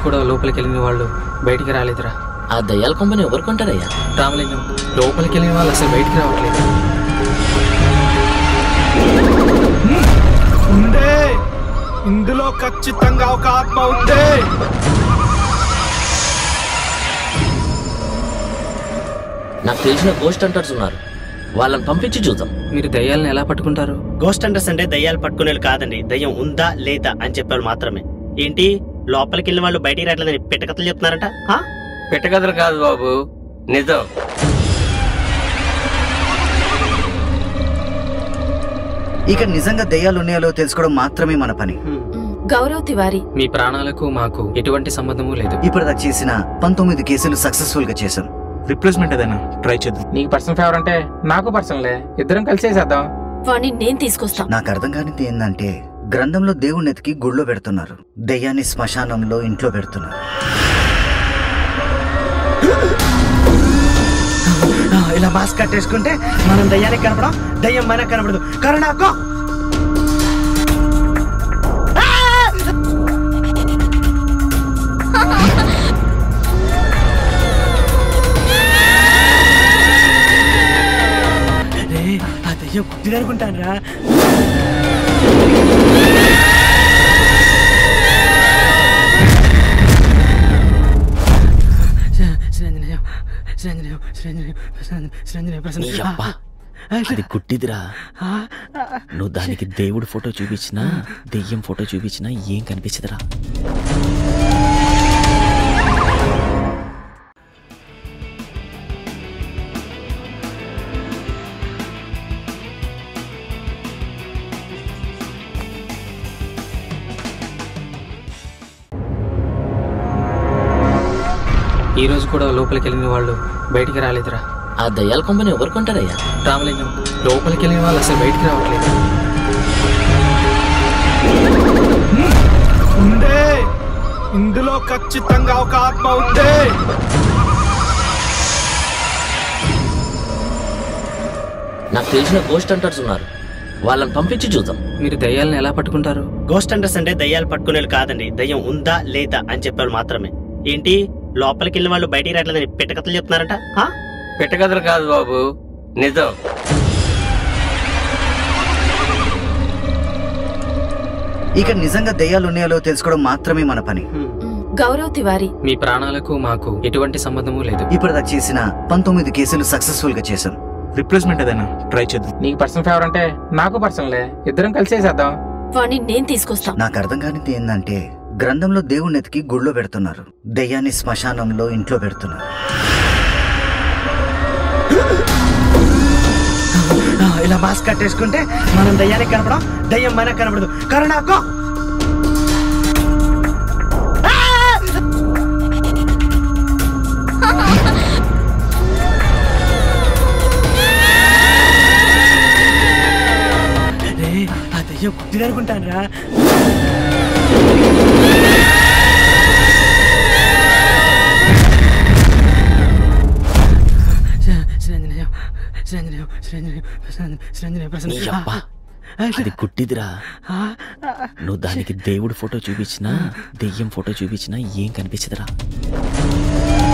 కూడా లోపలికి వెళ్ళిన వాళ్ళు బయటికి రాలేదురా ఆ దయ్యాల కొంపని ఎవరు కొంటారయ్యా రామలింగం లోపలికి వెళ్ళిన వాళ్ళు అసలు బయటికి రావట్లేదు ఉందే ఇందులో ఖచ్చితంగా ఒక ఆత్మ ఉందే నాకు తెలిసిన గోస్ట్ అంటర్స్ ఉన్నారు వాళ్ళని పంపించి చూద్దాం మీరు దయ్యాలను ఎలా పట్టుకుంటారు గోస్ట్ హంటర్స్ అంటే దయ్యాలు పట్టుకునేది కాదండి దయ్యం ఉందా లేదా అని చెప్పారు మాత్రమే ఏంటి లోపలికి వెళ్ళిన వాళ్ళు బయటికి రావట్లేదని పెట్టకథలు చెప్తున్నారంట ఆ? పెట్టగదరు కాదు బాబు నిజం ఇక నిజంగా దయ్యాలు ఉన్నాయో తెలుసుకోవడం మాత్రమే మన పని గౌరవ్ తివారీ మీ ప్రాణాలకు మాకు ఎటువంటి సంబంధము లేదు ఇప్పటిదాకా చేసిన పంతొమ్మిది కేసులు సక్సెస్ఫుల్ గా చేశాం రిప్లేస్మెంట్ ఏదైనా ట్రై చేద్దాం నీకు పర్సన్ ఫేవర్ అంటే నాకు పర్సన్లే ఇద్దరం కలిసి చేద్దాం వాణ్ణి నేను తీసుకొస్తా నాకు అర్థం కానిది ఏంటంటే గ్రంథంలో దేవుణ్ణి ఎతికి గుళ్ళో పెడుతున్నారు దయ్యాన్ని శ్మశానంలో ఇంట్లో పెడుతున్నారు ఇలా మాస్క్ కట్టేసుకుంటే మనం దయ్యానికి కనపడం దయ్యం మనకు కనపడదు కరుణాకో ఆ దయ్యం కుట్టిదనుకుంటాను రా శ్రీరంజనేయం శ్రీరంజనేయం శ్రీరంజనేయం శ్రీరంజనేయం నీ అబ్బా అది గుడ్డిదిరా నువ్వు దానికి దేవుడి ఫోటో చూపించినా దెయ్యం ఫోటో చూపించినా ఏం కనిపించదురా ఈ రోజు కూడా లోపలికి వెళ్ళిన వాళ్ళు బయటికి రాలేదురా ఆ దయ్యాల కొంపని ఎవరు కొంటారయ్యా రామలింగం లోపలికి వెళ్ళిన వాళ్ళు అసలు బయటికి రావట్లేదు ఉందే ఇందులో ఖచ్చితంగా ఒక ఆత్మ ఉందే నాకు తెలిసిన గోస్ట్ అంటర్స్ ఉన్నారు వాళ్ళని పంపించి చూద్దాం మీరు దయ్యాలను ఎలా పట్టుకుంటారు గోస్ట్ హంటర్స్ అంటే దయ్యాలు పట్టుకునేది కాదండి దయ్యం ఉందా లేదా అని చెప్పారు మాత్రమే ఏంటి లోపలికి వెళ్ళిన వాళ్ళు బయటికి రావట్లేదని పెట్టకథలు చెప్తున్నారంట ఆ? పెట్టగదరు కాదు బాబు నిజం ఇక నిజంగా దయ్యాలు ఉన్నాయో తెలుసుకోవడం మాత్రమే మన పని గౌరవ్ తివారీ మీ ప్రాణాలకు మాకు ఎటువంటి సంబంధము లేదు ఇప్పటిదాకా చేసిన పంతొమ్మిది కేసులు సక్సెస్ఫుల్ గా చేశాం రిప్లేస్మెంట్ ఏదైనా ట్రై చేద్దాం నీకు పర్సన్ ఫేవర్ అంటే నాకు పర్సన్లే ఇద్దరం కలిసి చేద్దాం వాణ్ణి నేను తీసుకొస్తా నాకు అర్థం కానిది ఏంటంటే గ్రంథంలో దేవుణ్ణి ఎతికి గుళ్ళో పెడుతున్నారు దయ్యాన్ని శ్మశానంలో ఇంట్లో పెడుతున్నారు ఇలా మాస్క్ కట్టేసుకుంటే మనం దయ్యానికి కనపడం దయ్యం మనకు కనపడదు కరుణాకో ఆ దయ్యం కుట్టిదనుకుంటాను రా శ్రీరంజనేయం శ్రీరంజనేయం శ్రీరంజనేయం శ్రీరంజనేయం నీ అబ్బా అది గుడ్డిదిరా నువ్వు దానికి దేవుడి ఫోటో చూపించినా దెయ్యం ఫోటో చూపించినా ఏం కనిపించదురా